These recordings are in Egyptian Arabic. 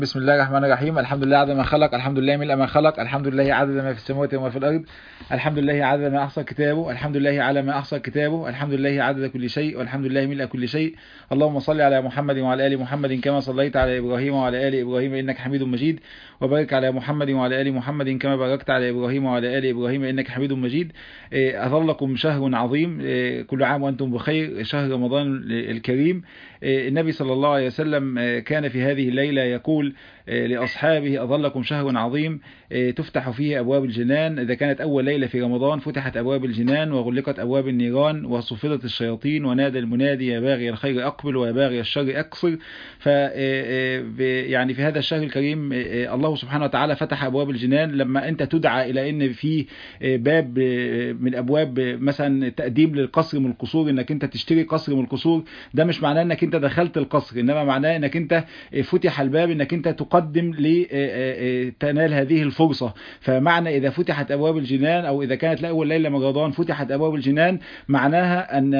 بسم الله الرحمن الرحيم الحمد لله عدد ما خلق الحمد لله ملء ما خلق الحمد لله عدد ما في السماوات وما في الأرض الحمد لله عدد ما أحصى كتابه الحمد لله على ما أحصى كتابه الحمد لله عدد كل شيء والحمد لله ملء كل شيء اللهم صل على محمد وعلى آل محمد كما صليت على إبراهيم وعلى آل إبراهيم إنك حميد مجيد وبارك على محمد وعلى آل محمد كما باركت على إبراهيم وعلى آل إبراهيم إنك حميد مجيد أظلكم شهر عظيم كل عام وأنتم بخير شهر رمضان الكريم النبي صلى الله عليه وسلم كان في هذه الليلة يقول لأصحابه أظلكم شهر عظيم تفتح فيه أبواب الجنان إذا كانت أول ليلة في رمضان فتحت أبواب الجنان وغلقت أبواب النيران وصفدت الشياطين ونادى المنادي يا باغي الخير أقبل ويا باغي الشر أقصر ف يعني في هذا الشهر الكريم الله سبحانه وتعالى فتح أبواب الجنان لما أنت تدعى إلى أن في باب من أبواب مثلا تقديم للقصر من القصور أنك أنت تشتري قصر من القصور ده مش معناه أنك أنت دخلت القصر إنما معناه أنك أنت فتح الباب أنك أنت تقدم لتنال هذه الفرصة فمعنى إذا فتحت أبواب الجنان أو إذا كانت لأول ليلة من رمضان فتحت أبواب الجنان معناها أن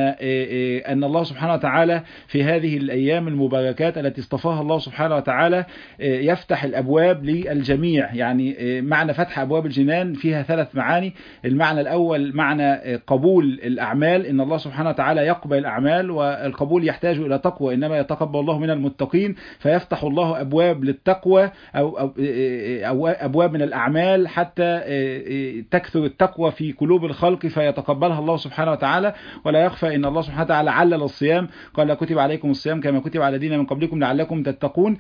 أن الله سبحانه وتعالى في هذه الأيام المباركات التي اصطفاها الله سبحانه وتعالى يفتح الأبواب للجميع يعني معنى فتح أبواب الجنان فيها ثلاث معاني المعنى الأول معنى قبول الأعمال إن الله سبحانه وتعالى يقبل الأعمال والقبول يحتاج إلى تقوى إنما يتقبل الله من المتقين فيفتح الله أبواب للتقوى أو, أو, أو أبواب من الأعمال حتى تكثر التقوى في قلوب الخلق فيتقبلها الله سبحانه وتعالى ولا يخفى إن الله سبحانه وتعالى علل الصيام قال كتب عليكم الصيام كما كتب على الذين من قبلكم لعلكم تتقون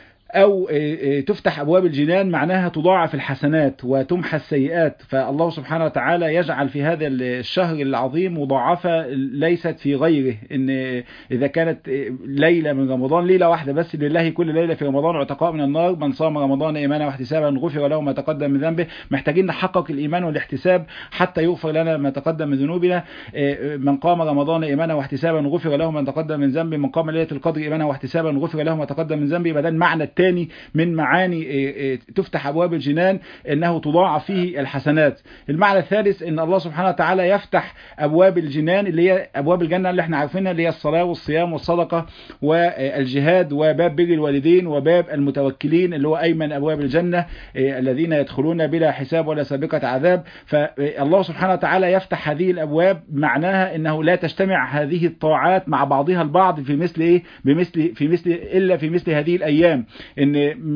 أو تفتح أبواب الجنان معناها تضاعف الحسنات وتمحى السيئات فالله سبحانه وتعالى يجعل في هذا الشهر العظيم مضاعفة ليست في غيره إن إذا كانت ليلة من رمضان ليلة واحدة بس لله كل ليلة في رمضان عتقاء من النار من صام رمضان إيمانا واحتسابا غفر له ما تقدم من ذنبه محتاجين نحقق الإيمان والاحتساب حتى يغفر لنا ما تقدم من ذنوبنا من قام رمضان إيمانا واحتسابا غفر له ما تقدم من ذنبه من قام ليلة القدر إيمانا واحتسابا غفر له ما تقدم من ذنبه بدل معنى الثاني من معاني تفتح أبواب الجنان أنه تضاعف فيه الحسنات المعنى الثالث أن الله سبحانه وتعالى يفتح أبواب الجنان اللي هي أبواب الجنة اللي احنا عارفينها اللي هي الصلاة والصيام والصدقة والجهاد وباب بر الوالدين وباب المتوكلين اللي هو أيمن أبواب الجنة الذين يدخلون بلا حساب ولا سابقة عذاب فالله سبحانه وتعالى يفتح هذه الأبواب معناها أنه لا تجتمع هذه الطاعات مع بعضها البعض في مثل إيه بمثل في مثل إلا في مثل هذه الأيام ان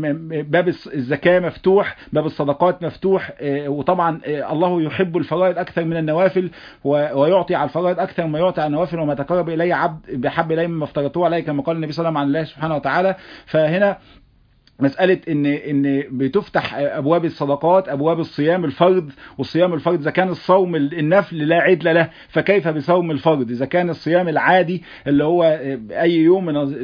باب الزكاة مفتوح باب الصدقات مفتوح وطبعا الله يحب الفرائض اكثر من النوافل ويعطي على الفرائض اكثر ما يعطي على النوافل وما تقرب الي عبد بحب الي مما افترضته عليه كما قال النبي صلى الله عليه وسلم عن الله سبحانه وتعالى فهنا مسألة ان ان بتفتح ابواب الصدقات ابواب الصيام الفرض والصيام الفرض اذا كان الصوم النفل لا عدل له فكيف بصوم الفرض اذا كان الصيام العادي اللي هو اي يوم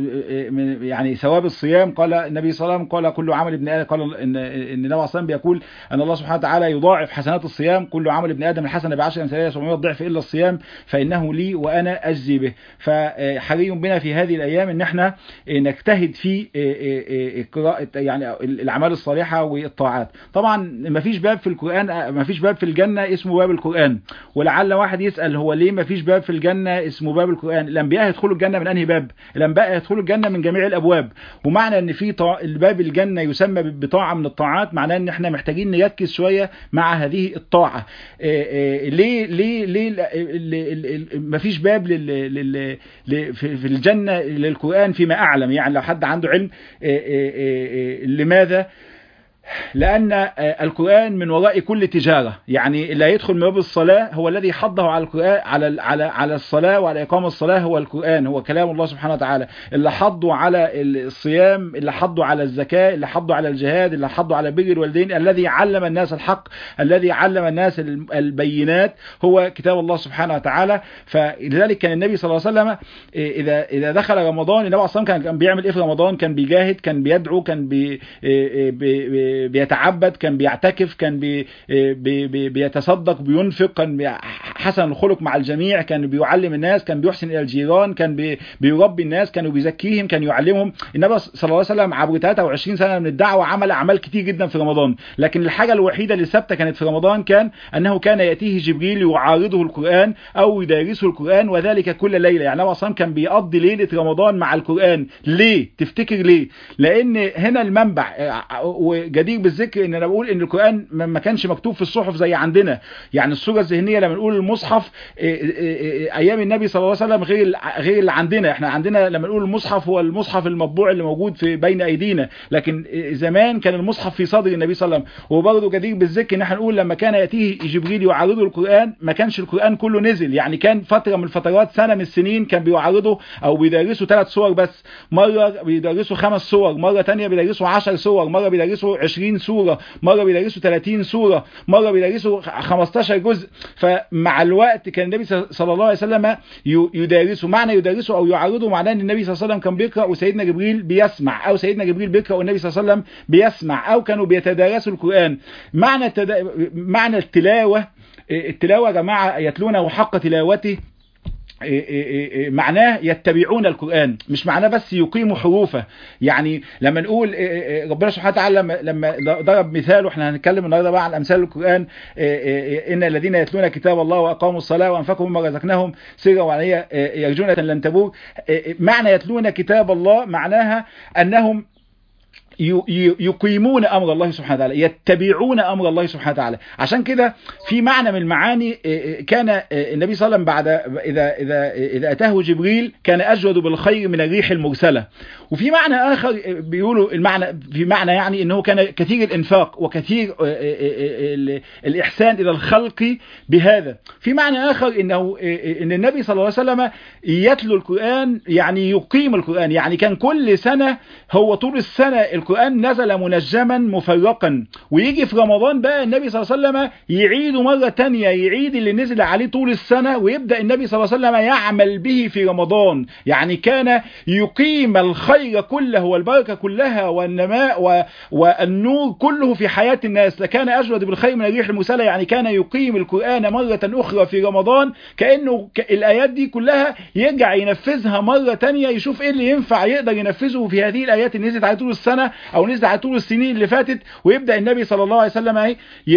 من يعني ثواب الصيام قال النبي صلى الله عليه وسلم قال كل عمل ابن ادم قال ان ان النبي صلى الله عليه بيقول ان الله سبحانه وتعالى يضاعف حسنات الصيام كل عمل ابن ادم الحسنه بعشر امثالها 700 ضعف الا الصيام فانه لي وانا اجزي به فحري بنا في هذه الايام ان احنا نجتهد في قراءه يعني الاعمال الصالحه والطاعات طبعا ما فيش باب في القران ما فيش باب في الجنه اسمه باب القران ولعل واحد يسال هو ليه ما فيش باب في الجنه اسمه باب القران الانبياء يدخلوا الجنه من انهي باب الانبياء يدخلوا الجنه من جميع الابواب ومعنى ان في طاع... الباب الجنه يسمى بطاعه من الطاعات معناه ان احنا محتاجين نركز شويه مع هذه الطاعه ليه ليه ليه ما فيش باب لل... لل... في الجنه للقران فيما اعلم يعني لو حد عنده علم لماذا لأن القرآن من وراء كل تجارة يعني اللي هيدخل من باب الصلاة هو الذي حضه على القرآن على على على الصلاة وعلى إقامة الصلاة هو القرآن هو كلام الله سبحانه وتعالى اللي حضه على الصيام اللي حضه على الزكاة اللي حضه على الجهاد اللي حضه على بر الوالدين الذي علم الناس الحق الذي علم الناس البينات هو كتاب الله سبحانه وتعالى فلذلك كان النبي صلى الله عليه وسلم إذا إذا دخل رمضان النبي صلى الله عليه وسلم كان بيعمل إيه في رمضان كان بيجاهد كان بيدعو كان بي, بي, بي بيتعبد كان بيعتكف كان بي بي بي بيتصدق بينفق كان بي حسن الخلق مع الجميع كان بيعلم الناس كان بيحسن الى الجيران كان بي بيربي الناس كانوا بيزكيهم كان يعلمهم النبي صلى الله عليه وسلم عبر 23 سنه من الدعوه عمل اعمال كتير جدا في رمضان لكن الحاجه الوحيده اللي ثابته كانت في رمضان كان انه كان ياتيه جبريل يعارضه القران او يدارسه القران وذلك كل ليله يعني النبي صلى كان بيقضي ليله رمضان مع القران ليه تفتكر ليه لان هنا المنبع وجدير بالذكر ان انا بقول ان القران ما كانش مكتوب في الصحف زي عندنا يعني الصوره الذهنيه لما نقول المصحف ايام النبي صلى الله عليه وسلم غير غير اللي عندنا احنا عندنا لما نقول المصحف هو المصحف المطبوع اللي موجود في بين ايدينا لكن زمان كان المصحف في صدر النبي صلى الله عليه وسلم وبرضه جدير بالذكر ان احنا نقول لما كان ياتيه جبريل يعارضه القران ما كانش القران كله نزل يعني كان فتره من الفترات سنه من السنين كان بيعارضه او بيدرسوا ثلاث صور بس مره بيدرسوا خمس صور مره ثانيه بيدرسوا 10 صور مره بيدرسوا 20 سوره مره بيدرسوا 30 سوره مره بيدرسوا 15 جزء فمع الوقت كان النبي صلى الله عليه وسلم يدرسه معنى يدرسه او يعارضه معناه ان النبي صلى الله عليه وسلم كان بيقرا وسيدنا جبريل بيسمع او سيدنا جبريل بيقرا والنبي صلى الله عليه وسلم بيسمع او كانوا بيتدارسوا القران معنى التدا... معنى التلاوه التلاوه يا جماعه يتلونه حق تلاوته معناه يتبعون القرآن مش معناه بس يقيموا حروفه يعني لما نقول ربنا سبحانه وتعالى لما, لما ضرب مثال واحنا هنتكلم النهارده بقى عن امثال القرآن ان الذين يتلون كتاب الله واقاموا الصلاه وانفقوا مما رزقناهم سرا وعليا يرجون لن تبور معنى يتلون كتاب الله معناها انهم يقيمون امر الله سبحانه وتعالى يتبعون امر الله سبحانه وتعالى عشان كده في معنى من المعاني كان النبي صلى الله عليه وسلم بعد اذا اذا اذا اتاه جبريل كان اجود بالخير من الريح المرسله وفي معنى اخر بيقولوا المعنى في معنى يعني انه كان كثير الانفاق وكثير الاحسان الى الخلق بهذا في معنى اخر انه ان النبي صلى الله عليه وسلم يتلو القران يعني يقيم القران يعني كان كل سنه هو طول السنه القرآن نزل منجما مفرقا ويجي في رمضان بقى النبي صلى الله عليه وسلم يعيده مرة تانية يعيد اللي نزل عليه طول السنة ويبدأ النبي صلى الله عليه وسلم يعمل به في رمضان يعني كان يقيم الخير كله والبركة كلها والنماء و... والنور كله في حياة الناس لكان أجود بالخير من الريح المرسلة يعني كان يقيم القرآن مرة أخرى في رمضان كأنه الآيات دي كلها يرجع ينفذها مرة تانية يشوف إيه اللي ينفع يقدر ينفذه في هذه الآيات اللي نزلت عليه طول السنة او نزل على طول السنين اللي فاتت ويبدا النبي صلى الله عليه وسلم ايه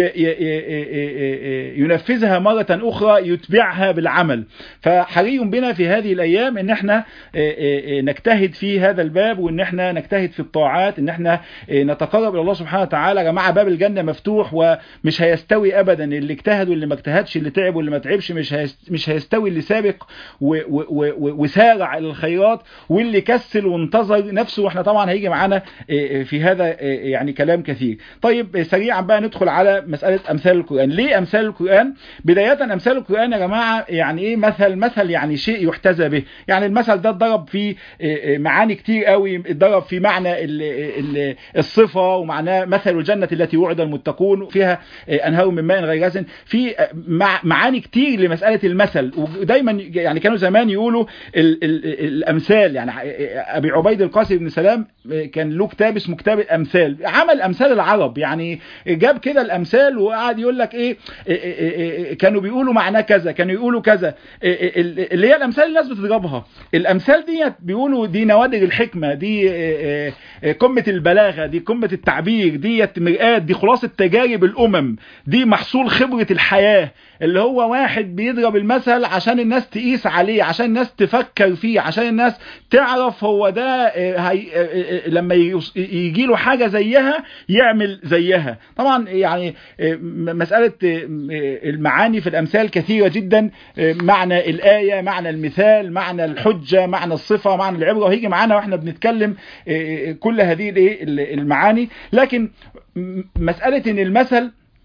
ينفذها مره اخرى يتبعها بالعمل فحري بنا في هذه الايام ان احنا نجتهد في هذا الباب وان احنا نجتهد في الطاعات ان احنا نتقرب الى الله سبحانه وتعالى يا جماعه باب الجنه مفتوح ومش هيستوي ابدا اللي اجتهد واللي ما اجتهدش اللي تعب واللي ما تعبش مش مش هيستوي اللي سابق وسارع الى الخيرات واللي كسل وانتظر نفسه واحنا طبعا هيجي معانا في هذا يعني كلام كثير طيب سريعا بقى ندخل على مسألة أمثال القرآن ليه أمثال القرآن بداية أمثال القرآن يا جماعة يعني إيه مثل مثل يعني شيء يحتذى به يعني المثل ده اتضرب في معاني كتير قوي اتضرب في معنى الصفة ومعناه مثل الجنة التي وعد المتقون فيها أنهار من ماء غير غاز في معاني كتير لمسألة المثل ودايما يعني كانوا زمان يقولوا ال ال الأمثال يعني أبي عبيد القاسم بن سلام كان له كتاب اسمه كتاب الامثال عمل امثال العرب يعني جاب كده الامثال وقعد يقول لك ايه, إيه, إيه كانوا بيقولوا معناه كذا كانوا يقولوا كذا إيه اللي هي الامثال الناس بتضربها الامثال ديت بيقولوا دي نوادر الحكمه دي قمه البلاغه دي قمه التعبير ديت مرآة دي خلاصه تجارب الامم دي محصول خبره الحياه اللي هو واحد بيضرب المثل عشان الناس تقيس عليه عشان الناس تفكر فيه عشان الناس تعرف هو ده هي لما يجي له حاجة زيها يعمل زيها طبعا يعني مسألة المعاني في الأمثال كثيرة جدا معنى الآية معنى المثال معنى الحجة معنى الصفة معنى العبرة وهيجي معانا واحنا بنتكلم كل هذه المعاني لكن مسألة ان المثل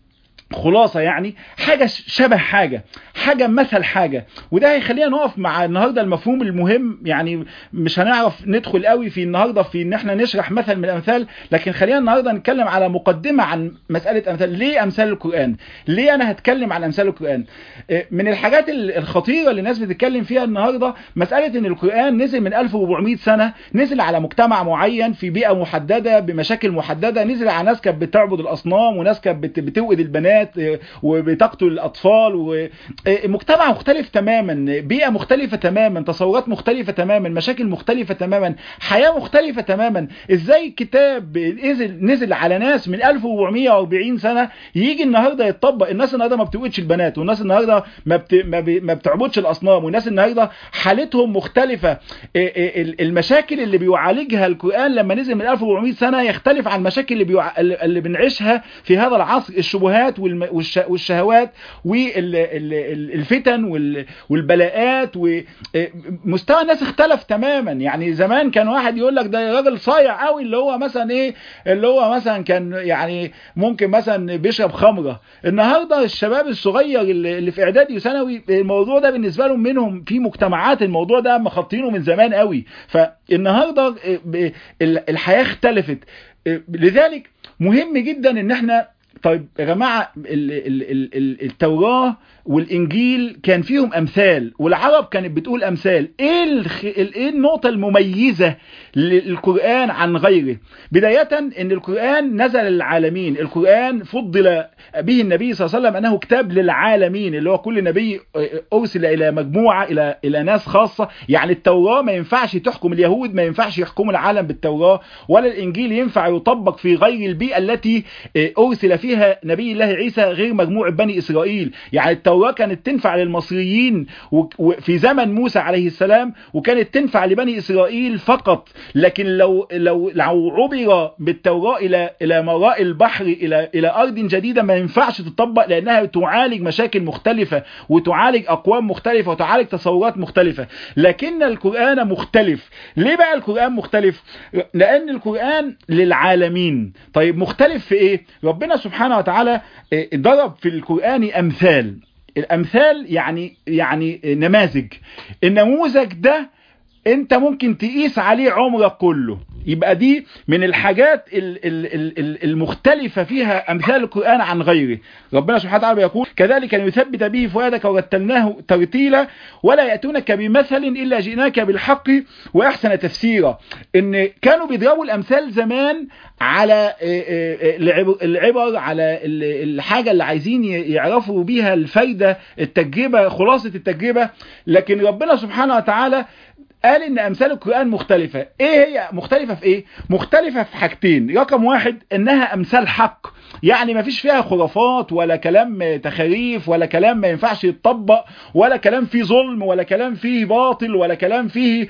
خلاصة يعني حاجة شبه حاجة حاجة مثل حاجة وده هيخلينا نقف مع النهاردة المفهوم المهم يعني مش هنعرف ندخل قوي في النهاردة في ان احنا نشرح مثل من الامثال لكن خلينا النهاردة نتكلم على مقدمة عن مسألة امثال ليه امثال القرآن ليه انا هتكلم عن امثال القرآن من الحاجات الخطيرة اللي الناس بتتكلم فيها النهاردة مسألة ان القرآن نزل من 1400 سنة نزل على مجتمع معين في بيئة محددة بمشاكل محددة نزل على ناس كانت بتعبد الاصنام وناس كانت بتوئد البنات وبتقتل الاطفال ومجتمع مختلف تماما بيئه مختلفه تماما تصورات مختلفه تماما مشاكل مختلفه تماما حياه مختلفه تماما ازاي كتاب نزل نزل على ناس من 1440 سنه يجي النهارده يتطبق الناس النهارده ما بتوئدش البنات والناس النهارده ما بت... ما, ب... ما بتعبدش الاصنام والناس النهارده حالتهم مختلفه المشاكل اللي بيعالجها القران لما نزل من 1400 سنه يختلف عن المشاكل اللي بيع... اللي بنعيشها في هذا العصر الشبهات والم... والشهوات والفتن والبلاءات ومستوى الناس اختلف تماما يعني زمان كان واحد يقول لك ده راجل صايع قوي اللي هو مثلا ايه اللي هو مثلا كان يعني ممكن مثلا بيشرب خمره النهارده الشباب الصغير اللي في اعدادي وثانوي الموضوع ده بالنسبه لهم منهم في مجتمعات الموضوع ده مخطينه من زمان قوي فالنهارده الحياه اختلفت لذلك مهم جدا ان احنا طيب يا جماعة التوراة والإنجيل كان فيهم أمثال والعرب كانت بتقول أمثال إيه, الخ... إيه النقطة المميزة للقرآن عن غيره بداية أن القرآن نزل للعالمين القرآن فضل به النبي صلى الله عليه وسلم أنه كتاب للعالمين اللي هو كل نبي أرسل إلى مجموعة إلى, إلى ناس خاصة يعني التوراة ما ينفعش تحكم اليهود ما ينفعش يحكموا العالم بالتوراة ولا الإنجيل ينفع يطبق في غير البيئة التي أرسل فيها نبي الله عيسى غير مجموعة بني إسرائيل يعني التوراة كانت تنفع للمصريين في زمن موسى عليه السلام وكانت تنفع لبني إسرائيل فقط لكن لو لو لو عبر بالتوراة إلى إلى مراء البحر إلى إلى أرض جديدة ما ينفعش تطبق لأنها تعالج مشاكل مختلفة وتعالج أقوام مختلفة وتعالج تصورات مختلفة لكن القرآن مختلف ليه بقى القرآن مختلف لأن القرآن للعالمين طيب مختلف في إيه ربنا سبحانه وتعالى ضرب في القرآن أمثال الامثال يعني يعني نماذج النموذج ده انت ممكن تقيس عليه عمرك كله يبقى دي من الحاجات المختلفة فيها أمثال القرآن عن غيره ربنا سبحانه وتعالى يقول كذلك نثبت به فؤادك ورتلناه ترتيلا ولا يأتونك بمثل إلا جئناك بالحق وأحسن تفسيرا إن كانوا بيضربوا الأمثال زمان على العبر على الحاجة اللي عايزين يعرفوا بيها الفايدة التجربة خلاصة التجربة لكن ربنا سبحانه وتعالى قال ان امثال القرآن مختلفة ايه هي مختلفة في ايه مختلفة في حاجتين رقم واحد انها امثال حق يعني ما فيش فيها خرافات ولا كلام تخاريف ولا كلام ما ينفعش يتطبق ولا كلام فيه ظلم ولا كلام فيه باطل ولا كلام فيه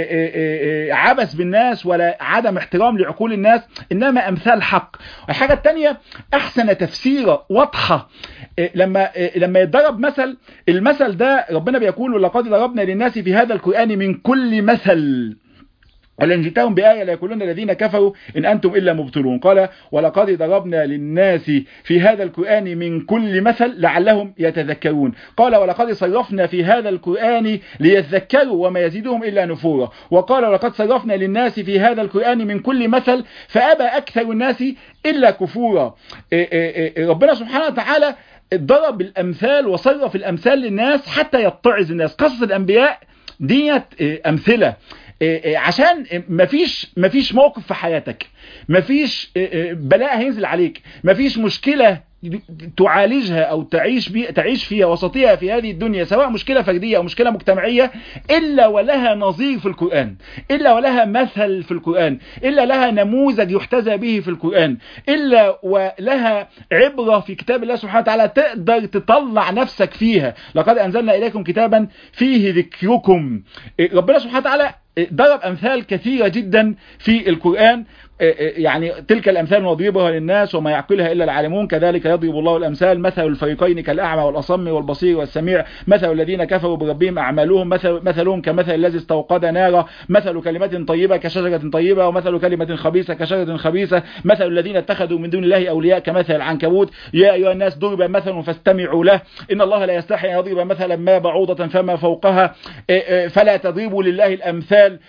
عبث بالناس ولا عدم احترام لعقول الناس انما امثال حق الحاجة التانية احسن تفسيرا واضحة لما لما يتضرب مثل المثل ده ربنا بيقول ولقد ضربنا للناس في هذا القرآن من كل مثل ولن جئتهم بآية ليقولون الذين كفروا إن أنتم إلا مبطلون قال ولقد ضربنا للناس في هذا القرآن من كل مثل لعلهم يتذكرون قال ولقد صرفنا في هذا القرآن ليذكروا وما يزيدهم إلا نفورا وقال ولقد صرفنا للناس في هذا القرآن من كل مثل فأبى أكثر الناس إلا كفورا ربنا سبحانه وتعالى ضرب الأمثال وصرف الأمثال للناس حتى يتعظ الناس قصص الأنبياء ديت أمثلة عشان مفيش مفيش موقف في حياتك مفيش بلاء هينزل عليك مفيش مشكلة تعالجها او تعيش بي تعيش فيها وسطيها في هذه الدنيا سواء مشكلة فردية او مشكلة مجتمعية الا ولها نظير في القرآن الا ولها مثل في القرآن الا لها نموذج يحتذى به في القرآن الا ولها عبرة في كتاب الله سبحانه وتعالى تقدر تطلع نفسك فيها لقد انزلنا اليكم كتابا فيه ذكركم ربنا سبحانه وتعالى ضرب امثال كثيرة جدا في القرآن يعني تلك الأمثال نضربها للناس وما يعقلها إلا العالمون كذلك يضرب الله الأمثال مثل الفريقين كالأعمى والأصم والبصير والسميع مثل الذين كفروا بربهم أعمالهم مثل مثلهم كمثل الذي استوقد نارا مثل كلمة طيبة كشجرة طيبة ومثل كلمة خبيثة كشجرة خبيثة مثل الذين اتخذوا من دون الله أولياء كمثل العنكبوت يا أيها الناس ضرب مثل فاستمعوا له إن الله لا يستحي أن يضرب مثلا ما بعوضة فما فوقها فلا تضربوا لله الأمثال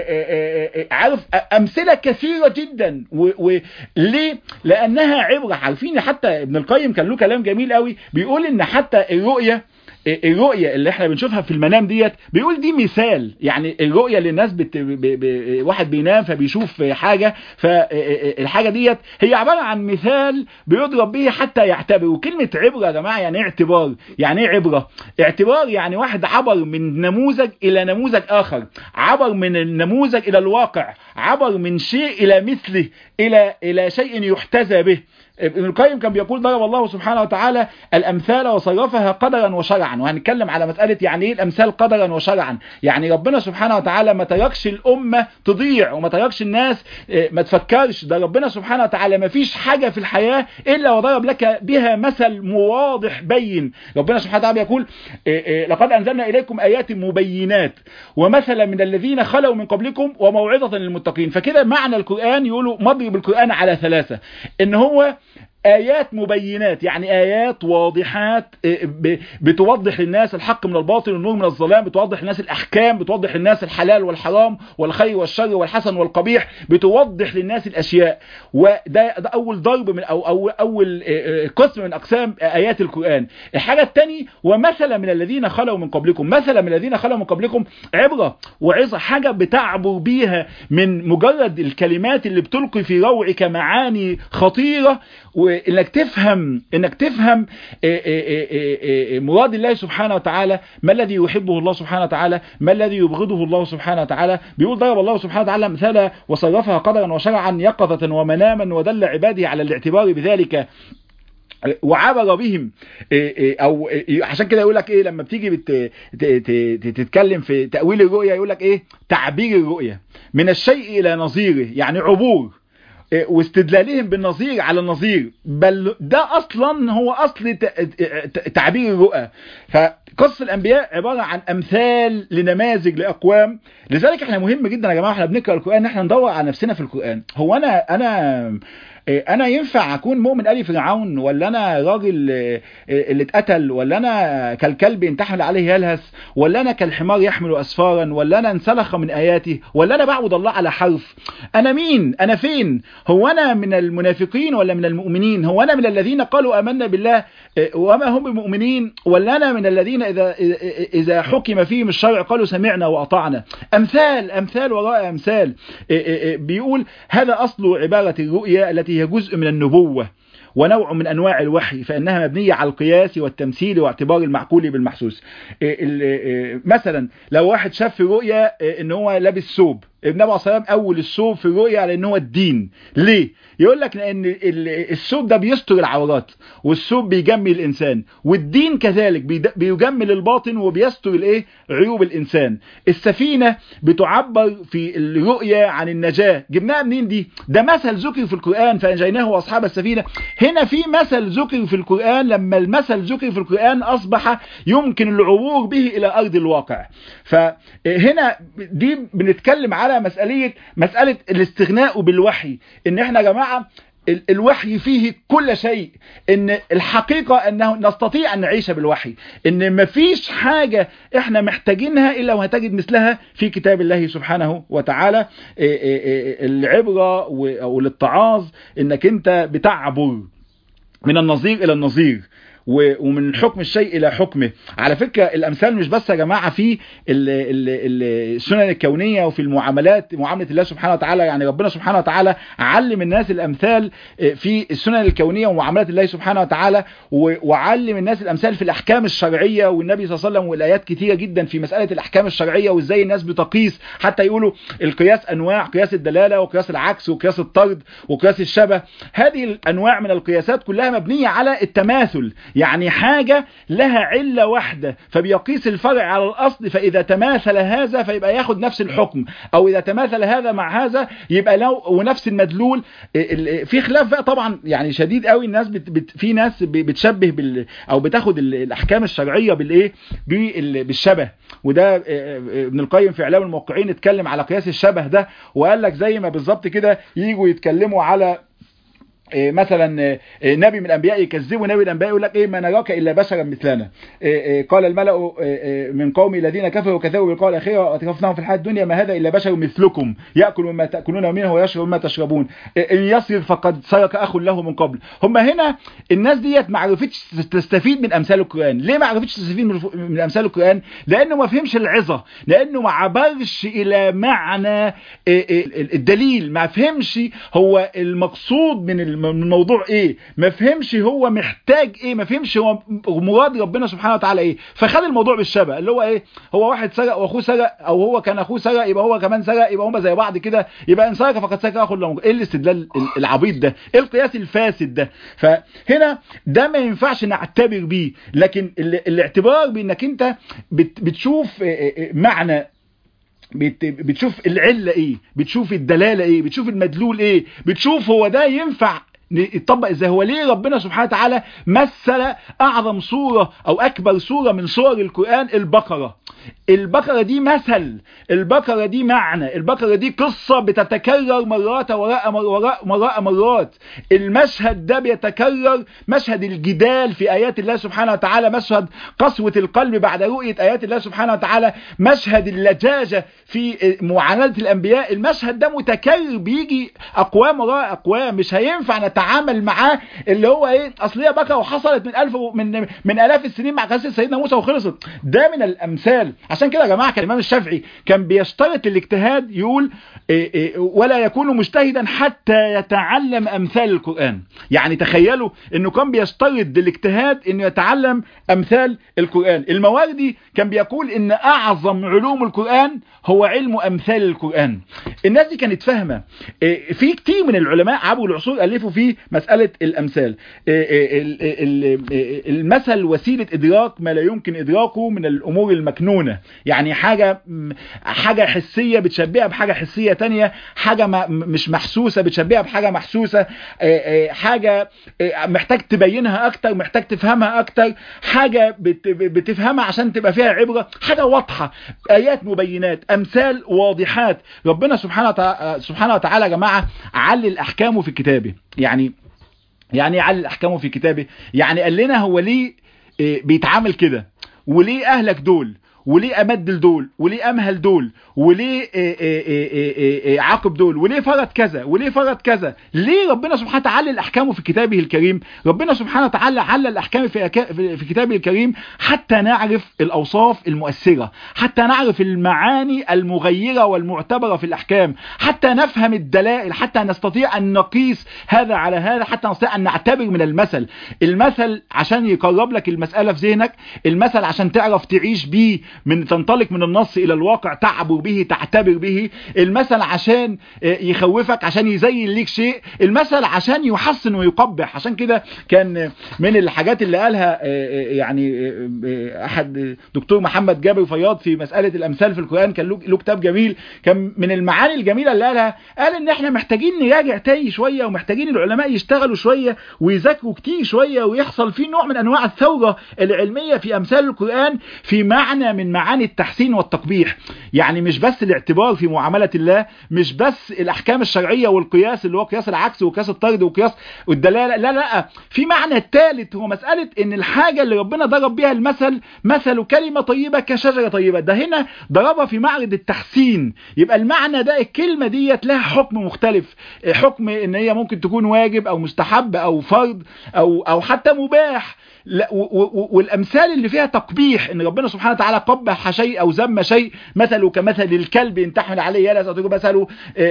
عارف أمثلة كثيرة جدا جدا وليه لانها عبره عارفين حتى ابن القيم كان له كلام جميل قوي بيقول ان حتى الرؤيه الرؤية اللي احنا بنشوفها في المنام ديت بيقول دي مثال يعني الرؤية اللي الناس بت... ب... ب... واحد بينام فبيشوف حاجة فالحاجة ديت هي عبارة عن مثال بيضرب به حتى يعتبر وكلمة عبرة يا جماعة يعني ايه اعتبار يعني ايه عبرة اعتبار يعني واحد عبر من نموذج الى نموذج اخر عبر من النموذج الى الواقع عبر من شيء الى مثله الى الى شيء يحتذى به ابن القيم كان بيقول ضرب الله سبحانه وتعالى الامثال وصرفها قدرا وشرعا وهنتكلم على مسألة يعني ايه الامثال قدرا وشرعا يعني ربنا سبحانه وتعالى ما تركش الامة تضيع وما تركش الناس ما تفكرش ده ربنا سبحانه وتعالى ما فيش حاجة في الحياة الا وضرب لك بها مثل واضح بين ربنا سبحانه وتعالى يقول لقد انزلنا اليكم ايات مبينات ومثلا من الذين خلوا من قبلكم وموعظة للمتقين فكده معنى القرآن يقولوا مضرب القرآن على ثلاثة ان هو آيات مبينات يعني آيات واضحات بتوضح للناس الحق من الباطل والنور من الظلام بتوضح للناس الأحكام بتوضح للناس الحلال والحرام والخير والشر والحسن والقبيح بتوضح للناس الأشياء وده ده أول ضرب من أو, أو أول قسم من أقسام آيات القرآن الحاجة الثانية ومثلا من الذين خلوا من قبلكم مثلا من الذين خلوا من قبلكم عبرة وعظة حاجة بتعبر بيها من مجرد الكلمات اللي بتلقي في روعك معاني خطيرة وانك تفهم انك تفهم مراد الله سبحانه وتعالى ما الذي يحبه الله سبحانه وتعالى ما الذي يبغضه الله سبحانه وتعالى بيقول ضرب الله سبحانه وتعالى مثالا وصرفها قدرا وشرعا يقظة ومناما ودل عباده على الاعتبار بذلك وعبر بهم او عشان كده يقول لك ايه لما بتيجي بت... تتكلم في تأويل الرؤية يقول لك ايه تعبير الرؤية من الشيء الى نظيره يعني عبور واستدلالهم بالنظير على النظير بل ده اصلا هو اصل تعبير الرؤى فقصص الانبياء عبارة عن امثال لنماذج لاقوام لذلك احنا مهم جدا يا جماعة احنا بنقرأ القرآن احنا ندور على نفسنا في القرآن هو انا انا انا ينفع اكون مؤمن آل فرعون ولا انا راجل اللي اتقتل ولا انا كالكلب ينتحمل عليه يلهث ولا انا كالحمار يحمل اسفارا ولا انا انسلخ من اياته ولا انا بعبد الله على حرف انا مين انا فين هو انا من المنافقين ولا من المؤمنين هو انا من الذين قالوا امنا بالله وما هم بمؤمنين ولا انا من الذين اذا اذا حكم فيهم الشرع قالوا سمعنا واطعنا امثال امثال وراء امثال بيقول هذا اصل عبارة الرؤيا التي هي جزء من النبوة ونوع من أنواع الوحي فإنها مبنية على القياس والتمثيل واعتبار المعقول بالمحسوس مثلا لو واحد شاف في رؤية ان هو لابس ثوب النبي عليه الصلاه والسلام اول الثوب في الرؤيا على ان هو الدين ليه يقول لك لان الثوب ده بيستر العورات والثوب بيجمل الانسان والدين كذلك بيجمل الباطن وبيستر الايه عيوب الانسان السفينه بتعبر في الرؤيا عن النجاه جبناها منين دي ده مثل ذكر في القران فانجيناه واصحاب السفينه هنا في مثل ذكر في القران لما المثل ذكر في القران اصبح يمكن العبور به الى ارض الواقع فهنا دي بنتكلم على مسألة مسألة الاستغناء بالوحي ان احنا يا جماعة الوحي فيه كل شيء ان الحقيقة انه نستطيع ان نعيش بالوحي ان مفيش حاجة احنا محتاجينها الا وهتجد مثلها في كتاب الله سبحانه وتعالى العبرة والاتعاظ انك انت بتعبر من النظير الى النظير ومن حكم الشيء الى حكمه على فكرة الامثال مش بس يا جماعة في السنن الكونية وفي المعاملات معاملة الله سبحانه وتعالى يعني ربنا سبحانه وتعالى علم الناس الامثال في السنن الكونية ومعاملات الله سبحانه وتعالى وعلم الناس الامثال في الاحكام الشرعية والنبي صلى الله عليه وسلم والايات كثيرة جدا في مسألة الاحكام الشرعية وازاي الناس بتقيس حتى يقولوا القياس انواع قياس الدلالة وقياس العكس وقياس الطرد وقياس الشبه هذه الانواع من القياسات كلها مبنية على التماثل يعني حاجة لها علة واحدة فبيقيس الفرع على الأصل فإذا تماثل هذا فيبقى ياخد نفس الحكم أو إذا تماثل هذا مع هذا يبقى لو ونفس المدلول في خلاف بقى طبعا يعني شديد قوي الناس بت بت في ناس بتشبه بال أو بتاخد الأحكام الشرعية بالإيه بالشبه وده ابن القيم في إعلام الموقعين اتكلم على قياس الشبه ده وقال لك زي ما بالظبط كده يجوا يتكلموا على مثلا نبي من الانبياء يكذبوا نبي من الانبياء يقول لك ايه ما نراك الا بشرا مثلنا قال الملأ من قومي الذين كفروا وكذبوا بالقول الاخير واتخفناهم في الحياه الدنيا ما هذا الا بشر مثلكم ياكل مما تاكلون منه ويشرب مما تشربون ان يصل فقد سرق اخ له من قبل هم هنا الناس ديت ما عرفتش تستفيد من امثال القران ليه ما عرفتش تستفيد من امثال القران لانه ما فهمش العظه لانه ما عبرش الى معنى الدليل ما فهمش هو المقصود من الموضوع ايه ما فهمش هو محتاج ايه ما فهمش هو مراد ربنا سبحانه وتعالى ايه فخد الموضوع بالشبه اللي هو ايه هو واحد سرق واخوه سرق او هو كان اخوه سرق يبقى هو كمان سرق يبقى هم زي بعض كده يبقى ان سرق فقد سرق اخو له ايه الاستدلال العبيط ده ايه القياس الفاسد ده فهنا ده ما ينفعش نعتبر بيه لكن الاعتبار بانك انت بتشوف معنى بتشوف العلة ايه بتشوف الدلالة ايه بتشوف المدلول ايه بتشوف هو ده ينفع يطبق ازاي هو ليه ربنا سبحانه وتعالى مثل اعظم صورة او اكبر صورة من صور القرآن البقرة البقرة دي مثل البقرة دي معنى البقرة دي قصة بتتكرر مرات وراء وراء وراء مرات المشهد ده بيتكرر مشهد الجدال في آيات الله سبحانه وتعالى مشهد قسوة القلب بعد رؤية آيات الله سبحانه وتعالى مشهد اللجاجة في معاندة الأنبياء المشهد ده متكرر بيجي أقوام وراء أقوام مش هينفع نتعامل معاه اللي هو ايه اصل هي بقرة وحصلت من ألف من من آلاف السنين مع قصة سيدنا موسى وخلصت ده من الأمثال عشان كده يا جماعة كان الإمام الشافعي كان بيشترط الاجتهاد يقول إيه إيه ولا يكون مجتهدا حتى يتعلم أمثال القرآن يعني تخيلوا انه كان بيشترط للاجتهاد انه يتعلم أمثال القرآن المواردي كان بيقول ان أعظم علوم القرآن هو علم أمثال القرآن الناس دي كانت فاهمة إيه في كتير من العلماء عبر العصور ألفوا في مسألة الأمثال المثل وسيلة إدراك ما لا يمكن إدراكه من الأمور المكنونة يعني حاجة حاجة حسية بتشبهها بحاجة حسية تانية حاجة مش محسوسة بتشبهها بحاجة محسوسة حاجة محتاج تبينها أكتر محتاج تفهمها أكتر حاجة بتفهمها عشان تبقى فيها عبرة حاجة واضحة آيات مبينات أمثال واضحات ربنا سبحانه وتعالى, سبحانه وتعالى يا جماعة علل أحكامه في كتابه يعني يعني علل أحكامه في كتابه يعني قال لنا هو ليه بيتعامل كده وليه أهلك دول وليه امدل دول وليه امهل دول وليه عاقب دول وليه فرض كذا وليه فرض كذا ليه ربنا سبحانه وتعالى الاحكام في كتابه الكريم ربنا سبحانه وتعالى علل الاحكام في في كتابه الكريم حتى نعرف الاوصاف المؤثره حتى نعرف المعاني المغيره والمعتبره في الاحكام حتى نفهم الدلائل حتى نستطيع ان نقيس هذا على هذا حتى نستطيع ان نعتبر من المثل المثل عشان يقرب لك المساله في ذهنك المثل عشان تعرف تعيش بيه من تنطلق من النص الى الواقع تعبر به تعتبر به المثل عشان يخوفك عشان يزين ليك شيء المثل عشان يحسن ويقبح عشان كده كان من الحاجات اللي قالها يعني احد دكتور محمد جابر فياض في مسألة الامثال في القرآن كان له كتاب جميل كان من المعاني الجميلة اللي قالها قال ان احنا محتاجين نراجع تاني شوية ومحتاجين العلماء يشتغلوا شوية ويذاكروا كتير شوية ويحصل فيه نوع من انواع الثورة العلمية في امثال القرآن في معنى من معاني التحسين والتقبيح يعني مش بس الاعتبار في معاملة الله مش بس الاحكام الشرعية والقياس اللي هو قياس العكس وقياس الطرد وقياس الدلالة لا لا في معنى الثالث هو مسألة ان الحاجة اللي ربنا ضرب بها المثل مثل كلمة طيبة كشجرة طيبة ده هنا ضربها في معرض التحسين يبقى المعنى ده الكلمة ديت لها حكم مختلف حكم ان هي ممكن تكون واجب او مستحب او فرض او او حتى مباح لا والامثال اللي فيها تقبيح ان ربنا سبحانه وتعالى قبح شيء او ذم شيء مثله كمثل الكلب ان تحمل عليه يلس او تقول مثله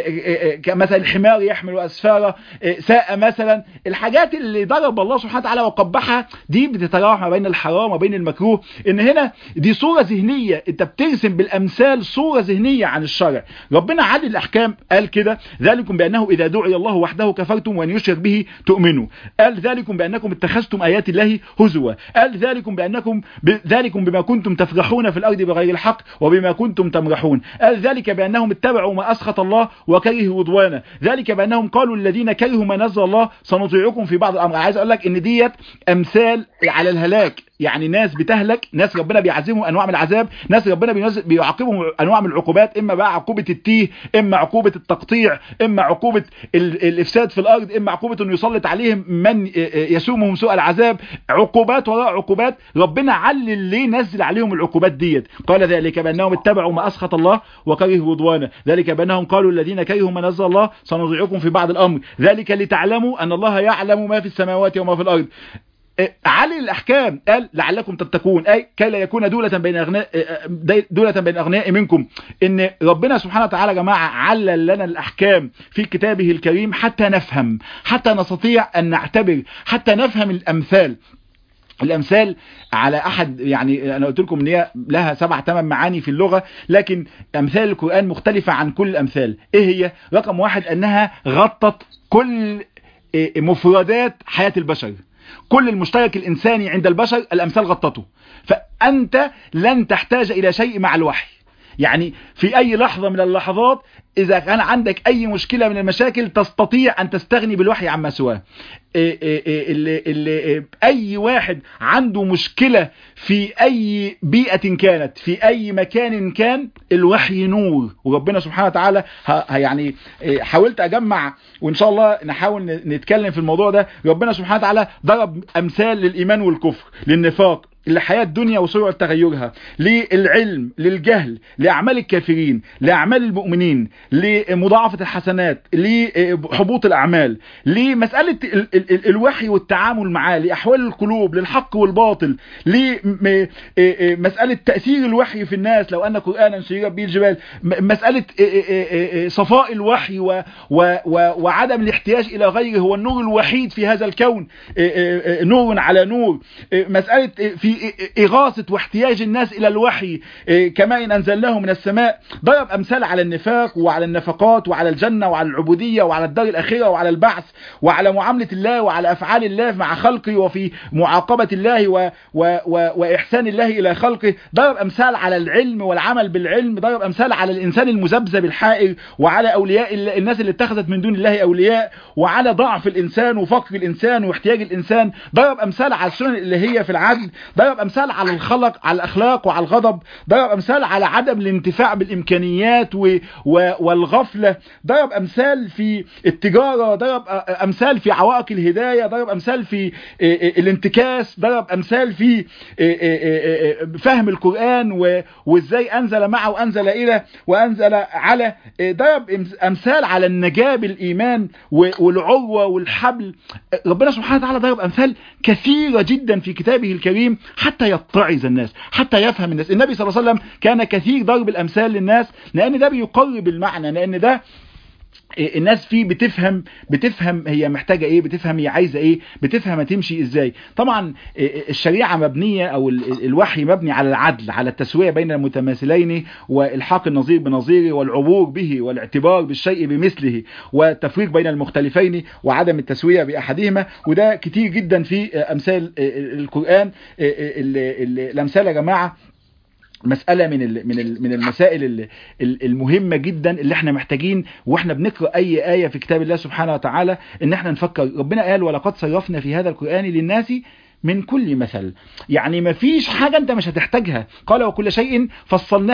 كمثل الحمار يحمل اسفاره ساء مثلا الحاجات اللي ضرب الله سبحانه وتعالى وقبحها دي بتتراوح ما بين الحرام وبين المكروه ان هنا دي صورة ذهنية انت بترسم بالامثال صورة ذهنية عن الشرع ربنا عدل الاحكام قال كده ذلكم بانه اذا دعي الله وحده كفرتم وان يشرك به تؤمنوا قال ذلكم بانكم اتخذتم ايات الله هزوا قال ذلكم بانكم ب... ذلكم بما كنتم تفرحون في الارض بغير الحق وبما كنتم تمرحون قال ذلك بانهم اتبعوا ما اسخط الله وكرهوا رضوانه ذلك بانهم قالوا الذين كرهوا ما نزل الله سنطيعكم في بعض الامر عايز اقول لك ان ديت امثال على الهلاك يعني ناس بتهلك ناس ربنا بيعذبهم انواع من العذاب ناس ربنا بينزل بيعاقبهم انواع من العقوبات اما بقى عقوبه التيه اما عقوبه التقطيع اما عقوبه الافساد في الارض اما عقوبه انه يسلط عليهم من يسومهم سوء العذاب عقوبات وراء عقوبات ربنا علل ليه نزل عليهم العقوبات ديت قال ذلك بانهم اتبعوا ما اسخط الله وكرهوا رضوانه ذلك بانهم قالوا الذين كرهوا ما نزل الله سنضيعكم في بعض الامر ذلك لتعلموا ان الله يعلم ما في السماوات وما في الارض علي الأحكام قال لعلكم تتقون أي كي لا يكون دولة بين أغنياء دولة بين أغنياء منكم إن ربنا سبحانه وتعالى يا جماعة علل لنا الأحكام في كتابه الكريم حتى نفهم حتى نستطيع أن نعتبر حتى نفهم الأمثال الامثال على احد يعني انا قلت لكم ان هي لها سبع ثمان معاني في اللغه لكن امثال القران مختلفه عن كل الامثال ايه هي رقم واحد انها غطت كل مفردات حياه البشر كل المشترك الإنساني عند البشر الأمثال غطته فأنت لن تحتاج إلى شيء مع الوحي يعني في أي لحظة من اللحظات إذا كان عندك أي مشكلة من المشاكل تستطيع أن تستغني بالوحي عما سواه اللي اللي اي واحد عنده مشكلة في اي بيئة كانت في اي مكان كان الوحي نور وربنا سبحانه وتعالى يعني حاولت اجمع وان شاء الله نحاول نتكلم في الموضوع ده ربنا سبحانه وتعالى ضرب امثال للايمان والكفر للنفاق لحياة الدنيا وسرعة تغيرها للعلم للجهل لأعمال الكافرين لأعمال المؤمنين لمضاعفة الحسنات لحبوط الأعمال لمسألة الوحي والتعامل معاه لأحوال القلوب للحق والباطل لمسألة تأثير الوحي في الناس لو أن قرآنا سيرت به الجبال مسألة صفاء الوحي و و و وعدم الاحتياج إلى غيره هو النور الوحيد في هذا الكون نور على نور مسألة في إغاثة واحتياج الناس إلى الوحي كما إن أنزلناه من السماء ضرب أمثال على النفاق وعلى النفقات وعلى الجنة وعلى العبودية وعلى الدار الأخيرة وعلى البعث وعلى معاملة الله وعلى أفعال الله مع خلقه وفي معاقبة الله و و و وإحسان الله إلى خلقه ضرب أمثال على العلم والعمل بالعلم ضرب أمثال على الإنسان المذبذب الحائر وعلى أولياء الناس اللي اتخذت من دون الله أولياء وعلى ضعف الإنسان وفقر الإنسان واحتياج الإنسان ضرب أمثال على السنن الإلهية في العدل ضرب امثال على الخلق على الاخلاق وعلى الغضب ضرب امثال على عدم الانتفاع بالامكانيات و... و... والغفله ضرب امثال في التجاره ضرب امثال في عوائق الهدايه ضرب امثال في الانتكاس ضرب امثال في فهم القران و... وازاي انزل معه وانزل الى وانزل على ضرب امثال على النجاه بالايمان والعروه والحبل ربنا سبحانه وتعالى ضرب امثال كثيره جدا في كتابه الكريم حتى يتعظ الناس حتى يفهم الناس النبي صلى الله عليه وسلم كان كثير ضرب الأمثال للناس لأن ده بيقرب المعنى لأن ده الناس فيه بتفهم بتفهم هي محتاجة ايه بتفهم هي عايزة ايه بتفهم هتمشي ازاي طبعا الشريعة مبنية او الوحي مبني على العدل على التسوية بين المتماثلين والحاق النظير بنظيره والعبور به والاعتبار بالشيء بمثله والتفريق بين المختلفين وعدم التسوية باحدهما وده كتير جدا في امثال القرآن الامثال يا جماعة مسألة من من من المسائل المهمة جدا اللي احنا محتاجين واحنا بنقرأ اي آية في كتاب الله سبحانه وتعالى ان احنا نفكر ربنا قال ولقد صرفنا في هذا القرآن للناس من كل مثل يعني ما فيش حاجة انت مش هتحتاجها قال وكل شيء فصلناه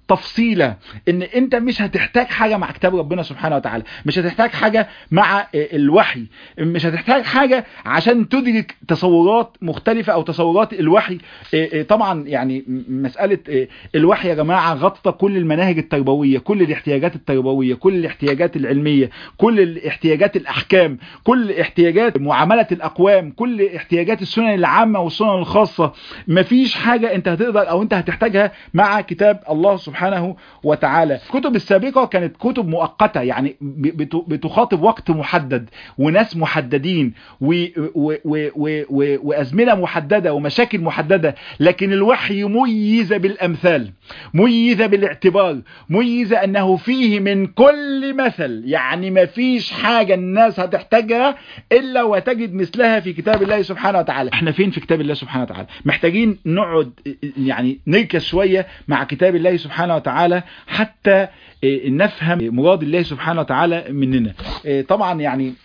تفصيلة ان انت مش هتحتاج حاجة مع كتاب ربنا سبحانه وتعالى مش هتحتاج حاجة مع الوحي مش هتحتاج حاجة عشان تدرك تصورات مختلفة او تصورات الوحي طبعا يعني مسألة الوحي يا جماعة غطى كل المناهج التربوية كل الاحتياجات التربوية كل الاحتياجات العلمية كل الاحتياجات الاحكام كل احتياجات معاملة الاقوام كل احتياجات السنن العامة والسنن الخاصة مفيش حاجة انت هتقدر او انت هتحتاجها مع كتاب الله سبحانه وتعالى الكتب السابقة كانت كتب مؤقتة يعني بتخاطب وقت محدد وناس محددين و و و و وازمنة محددة ومشاكل محددة لكن الوحي ميز بالامثال ميز بالاعتبار ميز انه فيه من كل مثل يعني مفيش حاجة الناس هتحتاجها الا وتجد مثلها في كتاب الله سبحانه وتعالى احنا فين في كتاب الله سبحانه وتعالى محتاجين نقعد يعني نركز شوية مع كتاب الله سبحانه وتعالى حتى نفهم مراد الله سبحانه وتعالى مننا طبعا يعني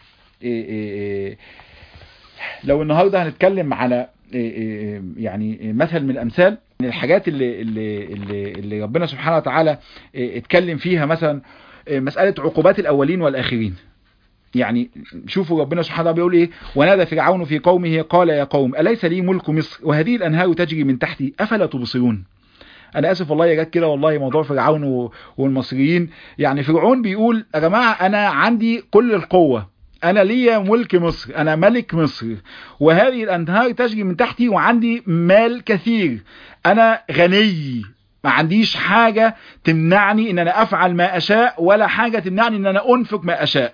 لو النهاردة هنتكلم على يعني مثل من الامثال من الحاجات اللي, اللي, اللي, اللي ربنا سبحانه وتعالى اتكلم فيها مثلا مسألة عقوبات الاولين والاخرين يعني شوفوا ربنا سبحانه وتعالى بيقول ايه ونادى فرعون في قومه قال يا قوم أليس لي ملك مصر وهذه الأنهار تجري من تحتي أفلا تبصرون انا اسف والله يا جت كده والله موضوع فرعون والمصريين يعني فرعون بيقول يا جماعه انا عندي كل القوه انا ليا ملك مصر انا ملك مصر وهذه الانهار تجري من تحتي وعندي مال كثير انا غني ما عنديش حاجة تمنعني ان انا افعل ما اشاء ولا حاجة تمنعني ان انا انفق ما اشاء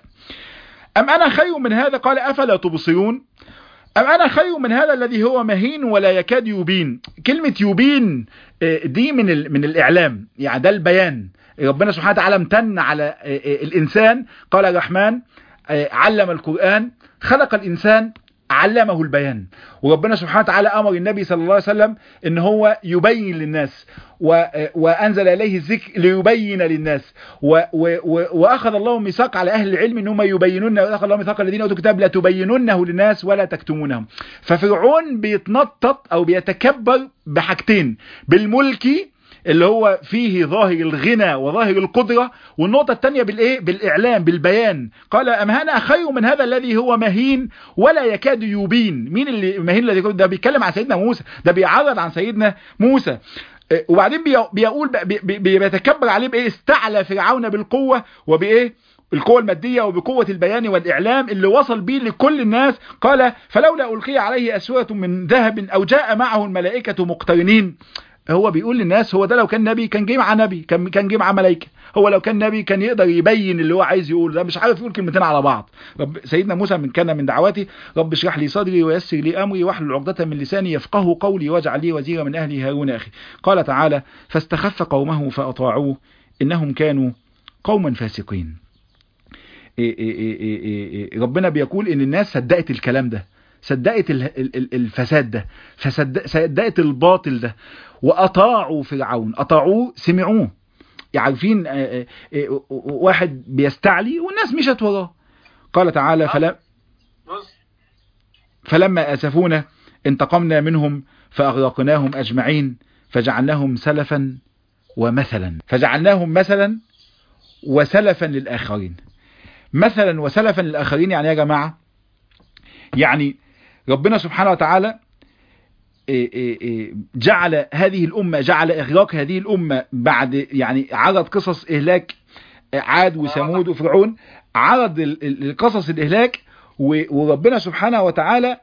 ام انا خير من هذا قال افلا تبصرون أم أنا خير من هذا الذي هو مهين ولا يكاد يبين كلمة يبين دي من من الإعلام يعني ده البيان ربنا سبحانه وتعالى امتن على الإنسان قال الرحمن علم القرآن خلق الإنسان علمه البيان وربنا سبحانه وتعالى أمر النبي صلى الله عليه وسلم ان هو يبين للناس و... وأنزل إليه الذكر ليبين للناس و... و... وأخذ الله ميثاق على أهل العلم ان هم يبينون وأخذ الله ميثاق الذين أوتوا الكتاب لا تبينونه للناس ولا تكتمونه ففرعون بيتنطط أو بيتكبر بحاجتين بالملك اللي هو فيه ظاهر الغنى وظاهر القدرة والنقطة الثانية بالايه بالاعلام بالبيان قال ام انا خير من هذا الذي هو مهين ولا يكاد يبين مين اللي مهين الذي ده بيتكلم عن سيدنا موسى ده بيعرض عن سيدنا موسى وبعدين بيقول بيتكبر عليه بايه استعلى فرعون بالقوة وبايه القوة المادية وبقوة البيان والإعلام اللي وصل بيه لكل الناس قال فلولا ألقي عليه أسورة من ذهب أو جاء معه الملائكة مقترنين هو بيقول للناس هو ده لو كان نبي كان جه مع نبي كان كان جه مع ملائكه هو لو كان نبي كان يقدر يبين اللي هو عايز يقول ده مش عارف يقول كلمتين على بعض رب سيدنا موسى من كان من دعواتي رب اشرح لي صدري ويسر لي امري واحلل عقدة من لساني يفقهوا قولي واجعل لي وزيرا من اهلي هارون اخي قال تعالى فاستخف قومه فاطاعوه انهم كانوا قوما فاسقين إيه إيه إيه إيه إيه ربنا بيقول ان الناس صدقت الكلام ده صدقت الفساد ده فصدقت الباطل ده واطاعوا فرعون اطاعوه سمعوه عارفين واحد بيستعلي والناس مشت وراه قال تعالى فلم فلما اسفونا انتقمنا منهم فاغرقناهم اجمعين فجعلناهم سلفا ومثلا فجعلناهم مثلا وسلفا للاخرين مثلا وسلفا للاخرين يعني يا جماعه يعني ربنا سبحانه وتعالى جعل هذه الأمة جعل إغراق هذه الأمة بعد يعني عرض قصص إهلاك عاد وثمود وفرعون عرض القصص الإهلاك وربنا سبحانه وتعالى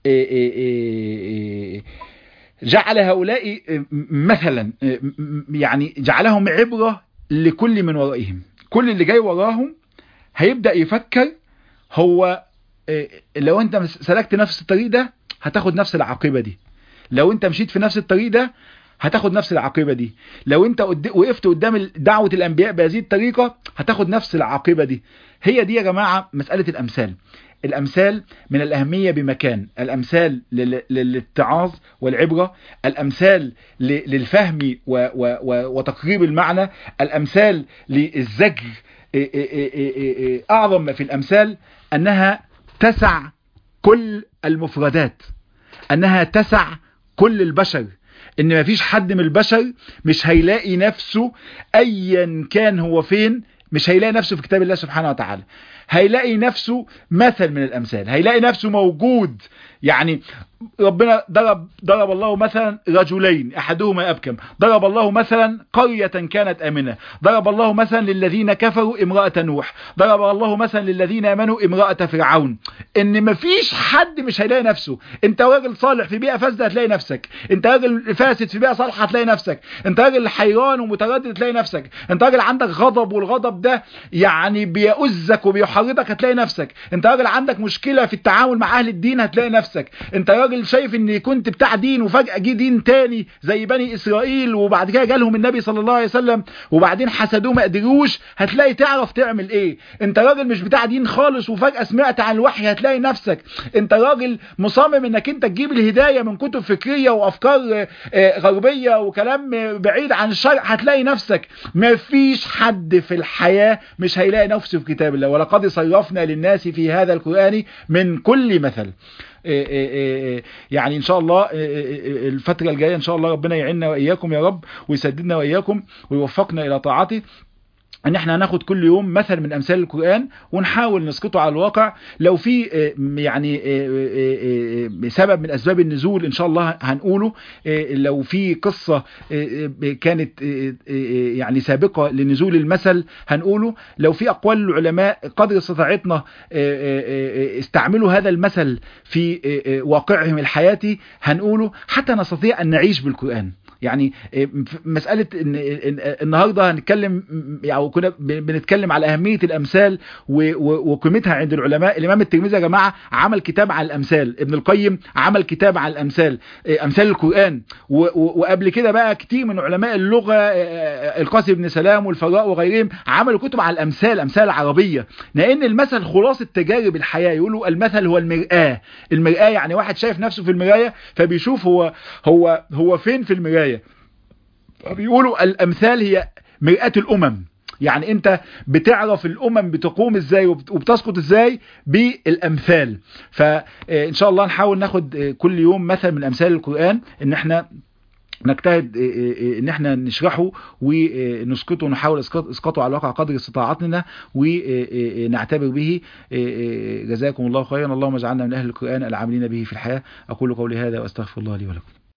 جعل هؤلاء مثلا يعني جعلهم عبرة لكل من ورائهم كل اللي جاي وراهم هيبدأ يفكر هو لو انت سلكت نفس الطريق ده هتاخد نفس العاقبة دي لو انت مشيت في نفس الطريق ده هتاخد نفس العاقبة دي لو انت وقفت قدام دعوة الانبياء بهذه الطريقة هتاخد نفس العاقبة دي هي دي يا جماعة مسألة الامثال الامثال من الاهمية بمكان الامثال للاتعاظ والعبرة الامثال للفهم وتقريب المعنى الامثال للزجر اعظم ما في الامثال انها تسع كل المفردات انها تسع كل البشر ان مفيش حد من البشر مش هيلاقي نفسه ايا كان هو فين مش هيلاقي نفسه في كتاب الله سبحانه وتعالى هيلاقي نفسه مثل من الامثال هيلاقي نفسه موجود يعني ربنا ضرب ضرب الله مثلا رجلين احدهما ابكم ضرب الله مثلا قرية كانت امنة ضرب الله مثلا للذين كفروا امرأة نوح ضرب الله مثلا للذين امنوا امرأة فرعون ان مفيش حد مش هيلاقي نفسه انت راجل صالح في بيئة فاسدة هتلاقي نفسك انت راجل فاسد في بيئة صالحة هتلاقي نفسك انت راجل حيران ومتردد هتلاقي نفسك انت راجل عندك غضب والغضب ده يعني بيؤزك وبيحرضك هتلاقي نفسك انت راجل عندك مشكلة في التعامل مع اهل الدين هتلاقي نفسك انت راجل شايف ان كنت بتاع دين وفجأة جه دين تاني زي بني اسرائيل وبعد كده جالهم النبي صلى الله عليه وسلم وبعدين حسدوه ما قدروش هتلاقي تعرف تعمل ايه انت راجل مش بتاع دين خالص وفجأة سمعت عن الوحي هتلاقي نفسك انت راجل مصمم انك انت تجيب الهداية من كتب فكرية وافكار غربية وكلام بعيد عن الشرع هتلاقي نفسك مفيش حد في الحياة مش هيلاقي نفسه في كتاب الله ولقد صرفنا للناس في هذا القرآن من كل مثل يعني ان شاء الله الفترة الجاية ان شاء الله ربنا يعيننا واياكم يا رب ويسددنا واياكم ويوفقنا الى طاعته ان احنا هناخد كل يوم مثل من امثال القرآن ونحاول نسقطه على الواقع لو في يعني سبب من اسباب النزول ان شاء الله هنقوله لو في قصة كانت يعني سابقة لنزول المثل هنقوله لو في اقوال العلماء قدر استطاعتنا استعملوا هذا المثل في واقعهم الحياتي هنقوله حتى نستطيع ان نعيش بالقرآن يعني مسألة إن النهاردة هنتكلم يعني كنا بنتكلم على أهمية الأمثال وقيمتها عند العلماء الإمام الترمذي يا جماعة عمل كتاب على الأمثال ابن القيم عمل كتاب على الأمثال أمثال القرآن وقبل كده بقى كتير من علماء اللغة القاسم بن سلام والفراء وغيرهم عملوا كتب على الأمثال أمثال العربية لأن المثل خلاصة تجارب الحياة يقولوا المثل هو المرآة المرآة يعني واحد شايف نفسه في المراية فبيشوف هو هو هو فين في المراية بيقولوا الامثال هي مرآة الامم يعني انت بتعرف الامم بتقوم ازاي وبتسقط ازاي بالامثال فان شاء الله نحاول ناخد كل يوم مثل من امثال القرآن ان احنا نجتهد ان احنا نشرحه ونسقطه ونحاول اسقاطه على الواقع قدر استطاعتنا ونعتبر به جزاكم الله خيرا اللهم اجعلنا من اهل القرآن العاملين به في الحياة اقول قولي هذا واستغفر الله لي ولكم